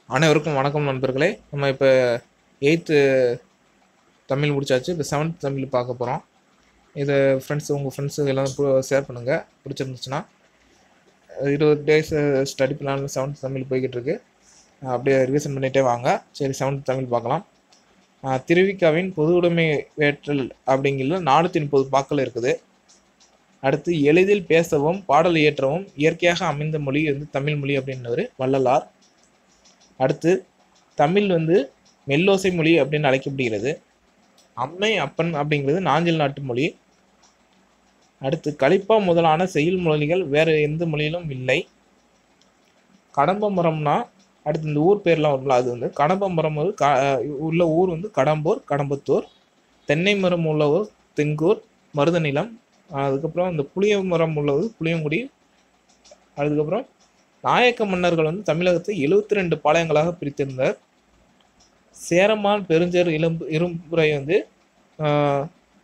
அனைவருக்கும் வணக்கம் நண்பர்களே நம்ம இப்போ எயித்து தமிழ் முடிச்சாச்சு இப்போ செவன்த் தமிழ் பார்க்க போகிறோம் இதை ஃப்ரெண்ட்ஸ் உங்கள் ஃப்ரெண்ட்ஸு எல்லாம் ஷேர் பண்ணுங்கள் பிடிச்சிருந்துச்சுன்னா இருபது days study plan seventh Tamil போய்கிட்டு இருக்கு அப்படியே ரிவிஷன் பண்ணிகிட்டே வாங்க சரி செவன்த் தமிழ் பார்க்கலாம் ஆஹ் திருவிக்காவின் பொது உடைமை வேற்றல் அப்படிங்கிறது நானூற்றி முப்பது பாக்கள் இருக்குது அடுத்து எளிதில் பேசவும் பாடல் இயற்றவும் இயற்கையாக அமைந்த மொழி வந்து தமிழ் மொழி அப்படின்னவர் வள்ளலார் அடுத்து தமிழ் வந்து மெல்லோசை மொழி அப்படின்னு அழைக்கப்படுகிறது அம்மை அப்பன் அப்படிங்கிறது நாஞ்சில் நாட்டு மொழி அடுத்து கலிப்பா முதலான செயல் மொழிகள் வேறு எந்த மொழியிலும் இல்லை கடம்ப மரம்னா அடுத்து இந்த ஊர் பேர்லாம் வரும்ல அது வந்து கடம்ப மரம் வந்து க உள்ள ஊர் வந்து கடம்பூர் கடம்பத்தூர் தென்னை மரம் உள்ள ஊர் தெங்கூர் மருதநிலம் அதுக்கப்புறம் இந்த புளிய மரம் உள்ளது புளியங்குடி அதுக்கப்புறம் நாயக்க மன்னர்கள் வந்து தமிழகத்தை எழுபத்தி ரெண்டு பாளையங்களாக பிரித்திருந்தார் சேரமான் பெருஞ்சர் இளம்பு இரும்புரை வந்து ஆஹ்,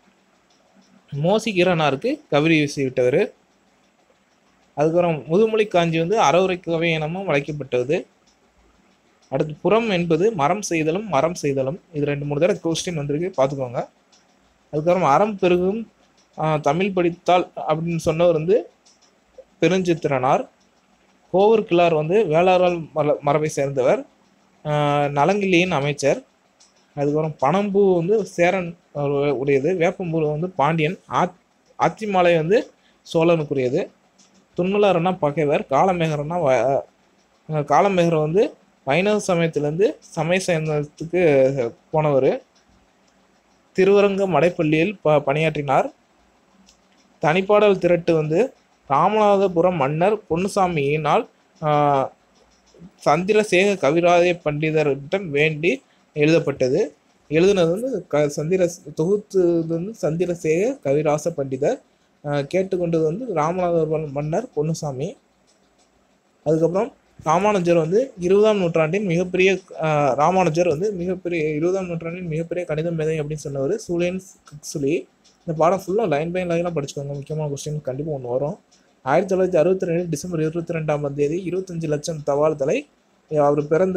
மோசிகிரனாருக்கு கவிரி வீசிவிட்டவர் அதுக்கப்புறம் முதுமொழி காஞ்சி வந்து அறவுரை கவை எனமும் அழைக்கப்பட்டது அடுத்து புறம் என்பது மரம் செய்தலும் மரம் செய்தலும் இது ரெண்டு மூணு தடவை கொஸ்டின் வந்திருக்கு பார்த்துக்கோங்க அதுக்கப்புறம் அறம் பெருகும் ஆஹ், தமிழ் படித்தால் அப்படின்னு சொன்னவர் வந்து பெருஞ்சித்திரனார் கோவூர் கிளார் வந்து வேளாறால் மர மரபை சேர்ந்தவர் ஆஹ், நலங்கிள்ளியின் அமைச்சர் அதுக்கப்புறம் பனம்பூ வந்து சேரன் அவர் உடையது வேப்பம்பூ வந்து பாண்டியன் ஆத் ஆத்திமாலை வந்து சோழனுக்குரியது துன்மலர்னா பகைவர் காலமேகரனா வ அஹ், காலமேகர் வந்து வைணவ சமயத்திலேருந்து சமய சமயத்துக்கு போனவர் திருவரங்க மடைப்பள்ளியில் ப பணியாற்றினார் தனிப்பாடல் திரட்டு வந்து ராமநாதபுரம் மன்னர் பொன்னுசாமியினால் ஆஹ், சந்திரசேக கவிராய பண்டிதரிடம் வேண்டி எழுதப்பட்டது எழுதுனது வந்து க சந்திர தொகுத்தது வந்து சந்திரசேக கவிராச பண்டிதர் ஆஹ், கேட்டுக்கொண்டது வந்து ராமநாதபுரம் மன்னர் பொன்னுசாமி அதுக்கப்புறம் ராமானுஜர் வந்து இருபதாம் நூற்றாண்டின் மிகப்பெரிய ஆஹ், ராமானுஜர் வந்து மிகப்பெரிய இருபதாம் நூற்றாண்டின் மிகப்பெரிய கணித மேதை அப்படின்னு சொன்னவர் சூலியன் கிக்ஸுலி இந்த பாடம் ஃபுல்லாக லைன் பை லைனாக படிச்சுக்கோங்க முக்கியமான கொஸ்டின் கண்டிப்பாக ஒன்று வரும் ஆயிரத்தி தொள்ளாயிரத்தி அறுபத்தி ரெண்டு டிசம்பர் இருபத்தி ரெண்டாம் தேதி இருபத்தஞ்சு லட்சம் தபால் தலை அவர் பிறந்த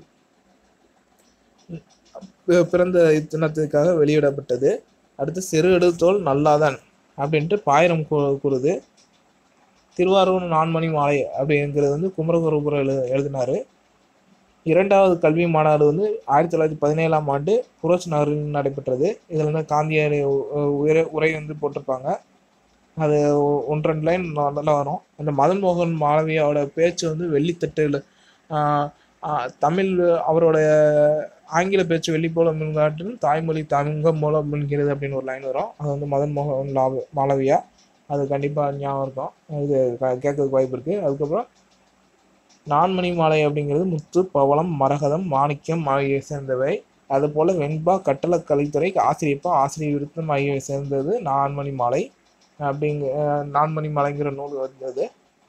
பி- பிறந்த தினத்துக்காக வெளியிடப்பட்டது அடுத்து சிறு எடுத்தோல் நல்லாதான் அப்படின்ட்டு பாயிரம் கூ- கூறுது திருவாரூர் நான்மணி மாலை அப்படிங்கிறது வந்து குமரகுருபுரம் எழு எழுதினாரு இரண்டாவது கல்வி மாநாடு வந்து ஆயிரத்தி தொள்ளாயிரத்தி பதினேழாம் ஆண்டு புரோச் நகரில் நடைபெற்றது இதில் வந்து காந்தியார் உரை உரை வந்து போட்டிருப்பாங்க அது ஒ- ஒன்று ரெண்டு லைன் நல்லா வரும் அந்த மதன் மோகன் மாளவியாவோட பேச்சு வந்து வெள்ளித்தட்டில் ஆஹ், ஆஹ், தமிழ் அவரோட ஆங்கில பேச்சு வெள்ளி போல மின்காட்டில் தாய்மொழி தங்கம் மூலம் மின்கிறது அப்படின்னு ஒரு லைன் வரும் அது வந்து மதன் மோகன் லாவ- மாளவியா அது கண்டிப்பாக ஞாபகம் இருக்கும் இது க- கேட்கறதுக்கு வாய்ப்பு இருக்குது அதுக்கப்புறம் நான்மணி மாலை அப்படிங்கிறது முத்து பவளம் மரகதம் மாணிக்கம் ஆகிய சேர்ந்தவை அதுபோல் வெண்பா கட்டள கலைத்துறை ஆசிரியப்பா ஆசிரியர் விருத்தம் ஆகியவை சேர்ந்தது நான்மணி மாலை அப்படிங்க அஹ் நான்மணி மாலைங்கிற நூல் வந்தது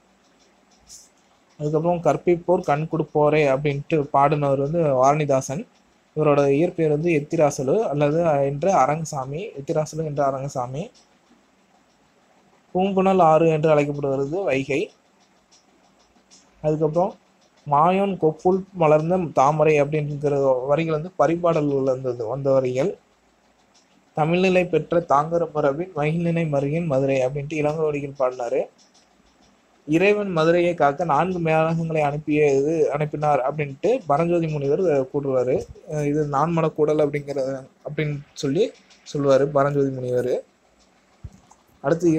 அதுக்கப்புறம் கற்பிப்போர் கண் கொடுப்போரே அப்படின்ட்டு பாடினவர் வந்து வாரணிதாசன் இவரோட இயற்பெயர் வந்து எத்திராசலு அல்லது என்ற அரங்கசாமி எத்திராசலு என்ற அரங்கசாமி பூங்குணல் ஆறு என்று அழைக்கப்படுகிறது வைகை அதுக்கப்புறம் மாயோன் கொப்புள் மலர்ந்த தாமரை அப்படிங்கிற வரிகள் வந்து பரிபாடல் வந்தது வந்த வரிகள் தமிழ்நிலை பெற்ற தாங்கர மரபின் மகிழ்நிலை மருகின் மதுரை அப்படின்ட்டு இளங்கோடிகள் பாடினாரு இறைவன் மதுரையை காக்க நான்கு மேகங்களை அனுப்பியது அனுப்பினார் அப்படின்ட்டு பரஞ்சோதி முனிவர் கூடுவார் இது நான்மல கூடல் அப்படிங்கிற அப்படின்னு சொல்லி சொல்லுவார் பரஞ்சோதி முனிவர் அடுத்து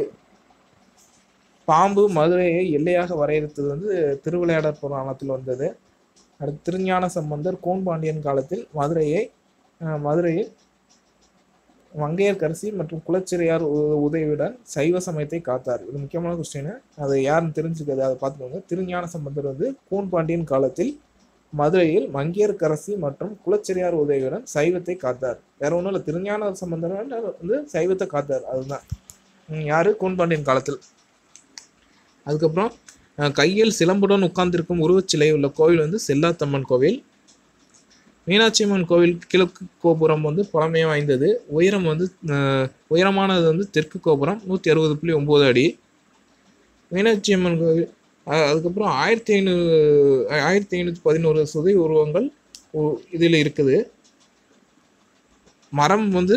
பாம்பு மதுரையை எல்லையாக வரையறுத்தது வந்து திருவிளையாடற் புராணத்தில் வந்தது அடுத்து திருஞான சம்பந்தர் கோன்பாண்டியன் காலத்தில் மதுரையை அஹ், மதுரையில் மங்கையர்கரசி மற்றும் குலச்சிறையார் உ- உதவியுடன் சைவ சமயத்தை காத்தார் இது முக்கியமான கொஸ்டின் அது யாருன்னு தெரிஞ்சுக்கிறது அதை பார்த்துக்கோங்க திருஞான சம்பந்தர் வந்து கோன்பாண்டியன் காலத்தில் மதுரையில் மங்கையர்கரசி மற்றும் குலச்சிறையார் உதவியுடன் சைவத்தை காத்தார் வேற ஒன்றும் இல்லை திருஞான சம்பந்தர் வந்து சைவத்தை காத்தார் அதுதான் ம், யாரு கோன்பாண்டியன் காலத்தில் அதுக்கப்புறம் அஹ், கையில் சிலம்புடன் உட்கார்ந்திருக்கும் உருவச்சிலை உள்ள கோவில் வந்து செல்லாத்தம்மன் கோவில் மீனாட்சி அம்மன் கோவில் கிழக்கு கோபுரம் வந்து பழமை வாய்ந்தது உயரம் வந்து அஹ், உயரமானது வந்து தெற்கு கோபுரம் நூற்றி அறுபது புள்ளி ஒம்பது அடி மீனாட்சி அம்மன் கோவில் அ- அதுக்கப்புறம் ஆயிரத்தி ஐநூறு ஆயிரத்தி ஐநூற்றி பதினோரு சுதை உருவங்கள் இதில் இருக்குது மரம் வந்து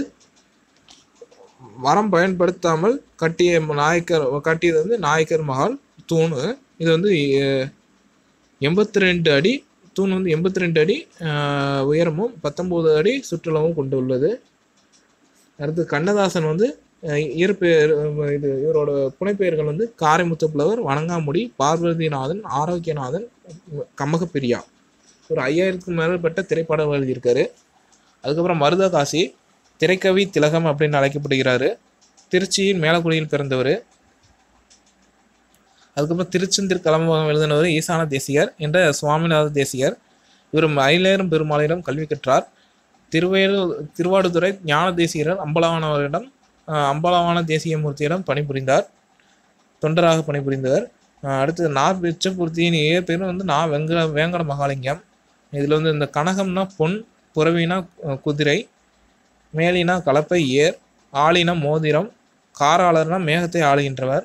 மரம் பயன்படுத்தாமல் கட்டிய நாயக்கர் கட்டியது வந்து நாயக்கர் மஹால் தூண் இது வந்து எண்பத்தி ரெண்டு அடி தூண் வந்து எண்பத்தி ரெண்டு அடி அஹ், உயரமும் பத்தொம்போது அடி சுற்றளவும் கொண்டுள்ளது அடுத்து கண்ணதாசன் வந்து அஹ், இயற்பெயர் அஹ், இது இவரோட புனைப்பெயர்கள் வந்து காரைமுத்து புலவர் வணங்காமுடி பார்வதிநாதன் ஆரோக்கியநாதன் கம்மகப்பிரியா ஒரு ஐயாயிரத்துக்கும் மேற்பட்ட திரைப்படம் எழுதியிருக்காரு அதுக்கப்புறம் மருதகாசி திரைக்கவி திலகம் அப்படின்னு அழைக்கப்படுகிறாரு திருச்சியின் மேலக்குடியில் பிறந்தவர் அதுக்கப்புறம் திருச்செந்தூர் கலம்பகம் எழுதினவர் ஈசான தேசிகர் என்ற சுவாமிநாத தேசிகர் இவர் மயிலேறும் பெருமாளிடம் கல்வி கற்றார் திருவேலூர் திருவாடுதுறை ஞான தேசிகர் அம்பலவானவரிடம் அஹ், அம்பலவான தேசிகமூர்த்தியிடம் பணிபுரிந்தார் தொண்டராக பணிபுரிந்தவர் அஹ், அடுத்து நா பிச்சபூர்த்தியின் இயற்பெயர் வந்து நா வெங்கட வேங்கட மகாலிங்கம் இதில் வந்து இந்த கனகம்னா பொன் புறவினா அஹ், குதிரை மேலினா கலப்பை ஏர் ஆளினா மோதிரம் காராளர்னா மேகத்தை ஆளுகின்றவர்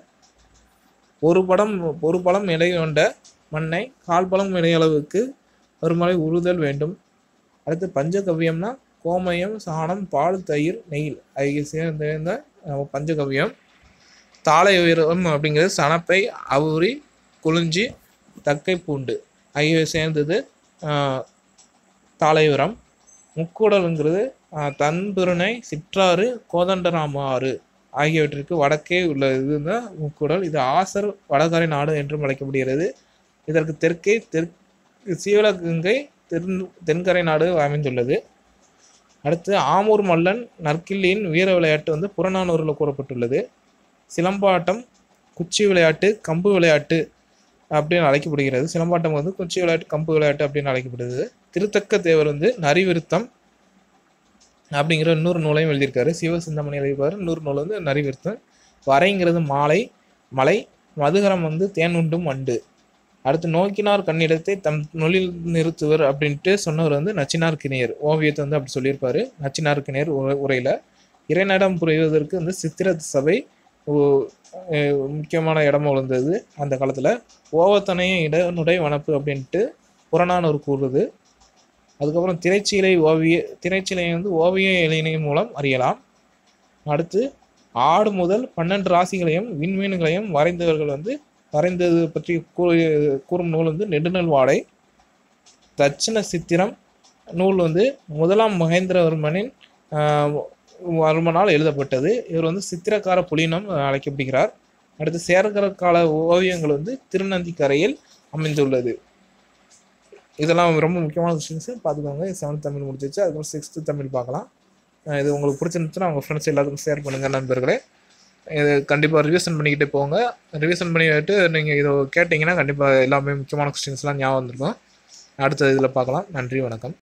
ஒரு படம் ஒரு பழம் எடை கொண்ட மண்ணை கால் பழம் எடையளவுக்கு ஒருமுறை உறுதல் வேண்டும் அடுத்து பஞ்சகவ்யம்னா கோமயம் சாணம் பால் தயிர் நெய் ஆகிய சேர்ந்த அஹ், பஞ்சகவ்யம் தாளை உயரம் அப்படிங்கிறது சணப்பை அவுரி குளிஞ்சி தக்கை பூண்டு ஆகியவை சேர்ந்தது அஹ், தாளை உரம் முக்கூடல்ங்கிறது அஹ், தன்பெருணை சிற்றாறு கோதண்டராம ஆறு ஆகியவற்றிற்கு வடக்கே உள்ள இதுதான் முக்கூடல் இது ஆசர் வடகரை நாடு என்றும் அழைக்கப்படுகிறது இதற்கு தெற்கே தெற்கு சீவலகங்கை தென் தென்கரை நாடு அமைந்துள்ளது அடுத்து ஆமூர் மல்லன் நற்கிள்ளியின் வீர விளையாட்டு வந்து புறநானூரில் கூறப்பட்டுள்ளது சிலம்பாட்டம் குச்சி விளையாட்டு கம்பு விளையாட்டு அப்படின்னு அழைக்கப்படுகிறது சிலம்பாட்டம் வந்து குச்சி விளையாட்டு கம்பு விளையாட்டு அப்படின்னு அழைக்கப்படுது திருத்தக்க தேவர் வந்து நரிவிருத்தம் அப்படிங்கிற இன்னொரு நூலையும் எழுதியிருக்காரு சிவசிந்தாமணி எழுதியிருப்பாரு இன்னொரு நூல் வந்து நரிவிருத்தம் வரைங்கிறது மாலை மலை மதுகரம் வந்து தேன் உண்டும் வண்டு அடுத்து நோக்கினார் கண்ணிடத்தை தம் நொழில் நிறுத்துவர் அப்படின்ட்டு சொன்னவர் வந்து நச்சினார் கிணியர் ஓவியத்தை வந்து அப்படி சொல்லியிருப்பாரு நச்சினார் கிணியர் உரை- உரையில இறைநடம் புரிவதற்கு வந்து சித்திர சபை ஓ- அஹ் முக்கியமான இடமா விழுந்தது அந்த காலத்துல ஓவத்தனைய இடனுடை வனப்பு அப்படின்ட்டு புறநானூறு கூறுது அதுக்கப்புறம் திரைச்சீலை ஓவிய திரைச்சீலை வந்து ஓவிய இலையினை மூலம் அறியலாம் அடுத்து ஆடு முதல் பன்னெண்டு ராசிகளையும் விண்மீன்களையும் வரைந்தவர்கள் வந்து வரைந்தது பற்றி கூறி கூறும் நூல் வந்து நெடுநல் வாடை தட்சிண சித்திரம் நூல் வந்து முதலாம் மகேந்திரவர்மனின் ஆஹ், வர்மனால் எழுதப்பட்டது இவர் வந்து சித்திரக்கார புலினம் அழைக்கப்படுகிறார் அடுத்து சேரகர கால ஓவியங்கள் வந்து திருநந்திக்கரையில் அமைந்துள்ளது இதெல்லாம் ரொம்ப முக்கியமான கொஸ்டின்ஸு பார்த்துக்கோங்க செவன்த் தமிழ் முடிச்சிச்சு அதுக்கப்புறம் சிக்ஸ்த்து தமிழ் பார்க்கலாம் அஹ் இது உங்களுக்கு பிடிச்சிருந்துச்சுன்னா உங்கள் ஃப்ரெண்ட்ஸ் எல்லாத்துக்கும் ஷேர் பண்ணுங்கள் நண்பர்களே இது கண்டிப்பாக ரிவிஷன் பண்ணிக்கிட்டே போங்க ரிவிஷன் பண்ணிட்டு நீங்கள் இதை கேட்டிங்கன்னா கண்டிப்பாக எல்லாமே முக்கியமான கொஸ்டின்ஸ்லாம் ஞாபகம் வந்திருக்கும் அடுத்த இதில் பார்க்கலாம் நன்றி வணக்கம்